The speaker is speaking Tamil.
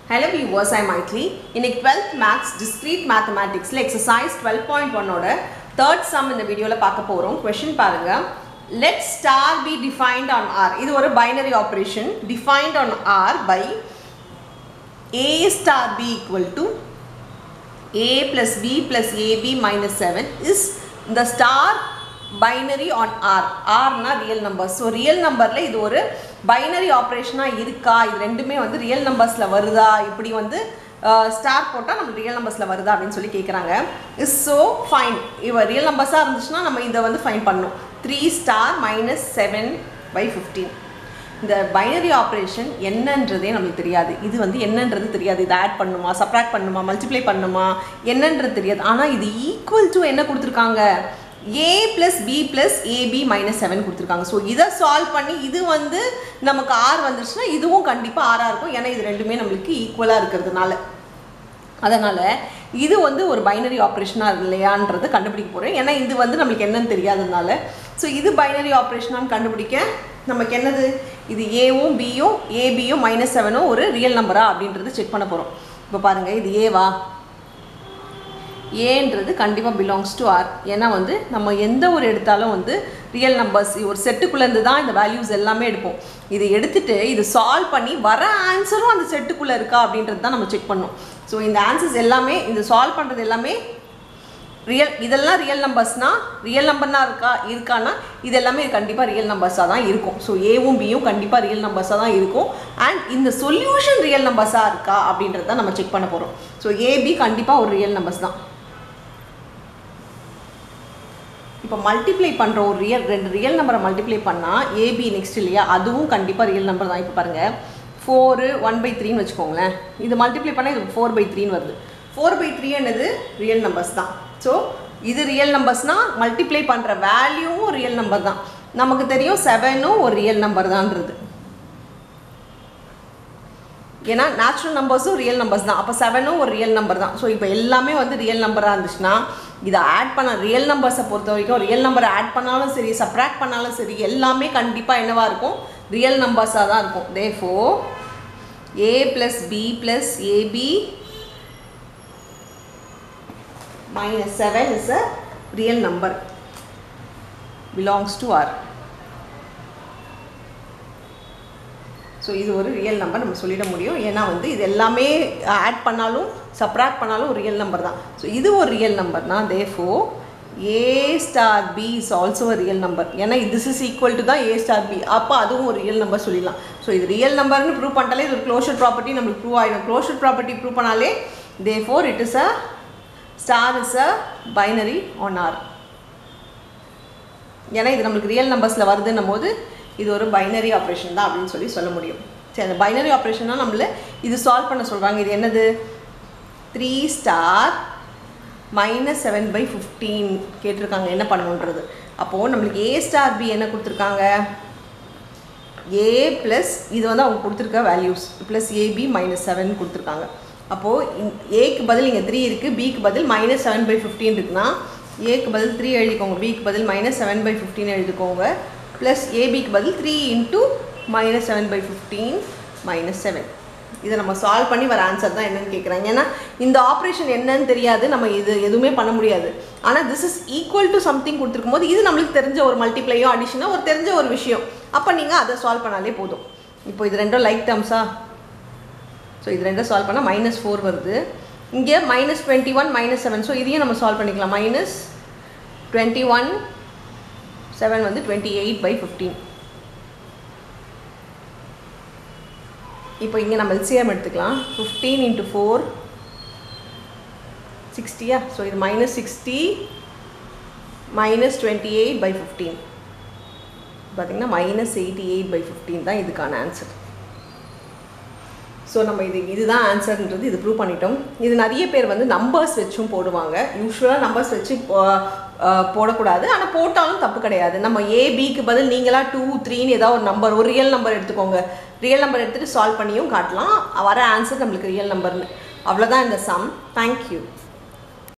Hello viewers, I am Maitli. இன்னைக்கு 12th Maths Discrete Mathematicsல exercise 12.1 ஓட third sum இந்த வீடியோல பார்க்க போறோம் question பாருங்க let star be defined on R இது ஒரு binary operation defined on R by A star B equal to A plus B plus AB minus 7 is the star binary on R Rனா ரியல் நம்பர் ஸோ ரியல் நம்பரில் இது ஒரு பைனரி ஆப்ரேஷனாக இருக்கா இது ரெண்டுமே வந்து ரியல் நம்பர்ஸில் வருதா இப்படி வந்து ஸ்டார் போட்டால் நம்ம ரியல் நம்பர்ஸில் வருதா அப்படின்னு சொல்லி கேட்குறாங்க இஸ் ஸோ ஃபைன் இவ ரியல் நம்பர்ஸாக இருந்துச்சுன்னா நம்ம இதை வந்து ஃபைன் பண்ணணும் three star minus seven by fifteen இந்த பைனரி ஆப்ரேஷன் என்னன்றதே நம்மளுக்கு தெரியாது இது வந்து என்னன்றது தெரியாது இதை ஆட் பண்ணுமா சப்ராக்ட் பண்ணுமா மல்டிப்ளை பண்ணுமா என்னன்றது தெரியாது ஆனால் இது ஈக்குவல் டு என்ன கொடுத்துருக்காங்க A plus B plus AB minus seven கொடுத்துருக்காங்க ஸோ இதை சால்வ் பண்ணி இது வந்து நமக்கு ஆர் வந்துருச்சுன்னா இதுவும் கண்டிப்பாக ஆறாக இருக்கும் ஏன்னா இது ரெண்டுமே நம்மளுக்கு ஈக்குவலாக இருக்கிறதுனால அதனால் இது வந்து ஒரு பைனரி ஆப்ரேஷனாக இல்லையான்றதை கண்டுபிடிக்க போகிறேன் ஏன்னா இது வந்து நம்மளுக்கு என்னன்னு தெரியாததுனால ஸோ இது பைனரி ஆப்ரேஷனான்னு கண்டுபிடிக்க நமக்கு என்னது இது ஏவும் பியும் ஏபியும் மைனஸ் செவனும் ஒரு ரியல் நம்பரா அப்படின்றது செக் பண்ண போகிறோம் இப்போ பாருங்கள் இது ஏவா ஏன்றது கண்டிப்பாக பிலாங்ஸ் டு ஆர் ஏன்னா வந்து நம்ம எந்த ஒரு எடுத்தாலும் வந்து ரியல் நம்பர்ஸ் ஒரு செட்டுக்குள்ளேருந்து தான் இந்த வேல்யூஸ் எல்லாமே எடுப்போம் இதை எடுத்துட்டு இது சால்வ் பண்ணி வர ஆன்சரும் அந்த செட்டுக்குள்ளே இருக்கா அப்படின்றது தான் நம்ம செக் பண்ணோம் ஸோ இந்த ஆன்சர்ஸ் எல்லாமே இந்த சால்வ் பண்ணுறது எல்லாமே ரியல் இதெல்லாம் ரியல் நம்பர்ஸ்னால் ரியல் நம்பர்னா இருக்கா இருக்கான்னா இது எல்லாமே கண்டிப்பாக ரியல் நம்பர்ஸாக தான் இருக்கும் ஸோ ஏவும் பியும் கண்டிப்பாக ரியல் நம்பர்ஸாக தான் இருக்கும் அண்ட் இந்த சொல்யூஷன் ரியல் நம்பர்ஸாக இருக்கா அப்படின்றத நம்ம செக் பண்ண போகிறோம் ஸோ ஏபி கண்டிப்பாக ஒரு ரியல் நம்பர்ஸ் தான் இப்போ மல்டிப்ளை பண்ணுற ஒரு ரியல் ரெண்டு ரியல் நம்பரை மல்டிப்ளை பண்ணால் ஏபி நெக்ஸ்ட் இல்லையா அதுவும் கண்டிப்பாக ரியல் நம்பர் தான் இப்போ பாருங்கள் ஃபோரு ஒன் பை த்ரீன்னு வச்சுக்கோங்களேன் இது மல்டிப்ளை பண்ணால் இது ஃபோர் பை த்ரீன்னு வருது ஃபோர் பை த்ரீ என்னது ரியல் நம்பர்ஸ் தான் ஸோ இது ரியல் நம்பர்ஸ்னால் மல்டிப்ளை பண்ணுற வேல்யூவும் ரியல் நம்பர் தான் நமக்கு தெரியும் செவனும் ஒரு ரியல் நம்பர் தான்றது ஏன்னா நேச்சுரல் நம்பர்ஸும் ரியல் நம்பர்ஸ் தான் அப்போ செவனும் ஒரு ரியல் நம்பர் தான் ஸோ இப்போ எல்லாமே வந்து ரியல் நம்பராக இருந்துச்சுன்னா இதை ஆட் பண்ண ரியல் நம்பர்ஸை பொறுத்த வரைக்கும் ரியல் நம்பரை ஆட் பண்ணாலும் சரி சப்ராக்ட் பண்ணாலும் சரி எல்லாமே கண்டிப்பாக என்னவாக இருக்கும் ரியல் நம்பர்ஸாக தான் இருக்கும் therefore A plus B plus AB minus 7 is a real number belongs to R. So இது ஒரு ரியல் நம்பர் நம்ம சொல்லிட முடியும் ஏன்னா வந்து இது எல்லாமே ஆட் பண்ணாலும் சப்ராக்ட் பண்ணாலும் ஒரு ரியல் நம்பர் தான் ஸோ இது ஒரு ரியல் நம்பர்னா therefore A star B is also real number ஏன்னா திஸ் இஸ் ஈக்குவல் டு தான் ஏ ஸ்டார் பி அப்போ அதுவும் ஒரு ரியல் நம்பர் சொல்லிடலாம் ஸோ இது ரியல் நம்பர்னு ப்ரூவ் பண்ணிட்டாலே இது ஒரு க்ளோஷர் ப்ராப்பர்ட்டி நம்மளுக்கு ப்ரூவ் ஆகிடும் க்ளோஷர் ப்ராப்பர்ட்டி ப்ரூவ் பண்ணாலே therefore it is a star is a binary on R ஏன்னா இது நம்மளுக்கு ரியல் நம்பர்ஸில் வருதுன்னும் போது இது ஒரு பைனரி ஆப்ரேஷன் தான் அப்படின்னு சொல்லி சொல்ல முடியும் சரி அந்த பைனரி ஆப்ரேஷன்னா நம்மள இது சால்வ் பண்ண சொல்கிறாங்க இது என்னது three star minus seven by fifteen கேட்டிருக்காங்க என்ன பண்ணணுன்றது அப்போது நம்மளுக்கு ஏ ஸ்டார் பி என்ன கொடுத்துருக்காங்க ஏ ப்ளஸ் இது வந்து அவங்க கொடுத்துருக்க values plus AB minus seven கொடுத்துருக்காங்க அப்போது ஏக்கு பதில் இங்கே த்ரீ இருக்குது பிக்கு பதில் மைனஸ் செவன் பை ஃபிஃப்டீன் இருக்குன்னா ஏக்கு பதில் த்ரீ எழுதிக்கோங்க பிக்கு பதில் மைனஸ் செவன் பை ஃபிஃப்டீன் எழுதிக்கோங்க ப்ளஸ் ஏபிக்கு பதில் three into minus seven by fifteen minus seven இதை நம்ம சால்வ் பண்ணி வர ஆன்சர் தான் என்னன்னு கேட்குறாங்க ஏன்னா இந்த ஆப்ரேஷன் என்னன்னு தெரியாது நம்ம இது எதுவுமே பண்ண முடியாது ஆனால் this is equal to something கொடுத்துருக்கும் போது இது நம்மளுக்கு தெரிஞ்ச ஒரு மல்டிப்ளையோ அடிஷனோ ஒரு தெரிஞ்ச ஒரு விஷயம் அப்போ நீங்கள் அதை சால்வ் பண்ணாலே போதும் இப்போ இது ரெண்டும் லைக் டேர்ம்ஸா ஸோ இது ரெண்டும் சால்வ் பண்ணால் மைனஸ் ஃபோர் வருது இங்கே minus twenty one minus seven so இதையும் நம்ம சால்வ் பண்ணிக்கலாம் மைனஸ் டுவெண்ட்டி ஒன் செவன் வந்து டுவெண்ட்டி எயிட் பை ஃபிஃப்டீன் இப்போ இங்கே நம்ம எல்சிஎம் எடுத்துக்கலாம் ஃபிஃப்டீன் இன்ட்டு ஃபோர் சிக்ஸ்டியா ஸோ இது minus sixty minus twenty eight by fifteen பார்த்திங்கன்னா minus eighty eight by fifteen தான் இதுக்கான ஆன்சர் ஸோ நம்ம இது இதுதான் ஆன்சர்ன்றது இது ப்ரூவ் பண்ணிட்டோம் இது நிறைய பேர் வந்து நம்பர்ஸ் வச்சும் போடுவாங்க யூஸ்வலாக நம்பர்ஸ் வச்சு போடக்கூடாது ஆனால் போட்டாலும் தப்பு கிடையாது நம்ம ஏபிக்கு பதில் நீங்களாக டூ த்ரீன்னு ஏதாவது ஒரு நம்பர் ஒரு ரியல் நம்பர் எடுத்துக்கோங்க ரியல் நம்பர் எடுத்துகிட்டு சால்வ் பண்ணியும் காட்டலாம் வர ஆன்சர் நம்மளுக்கு ரியல் நம்பர்னு அவ்வளோதான் இந்த சம் தேங்க்யூ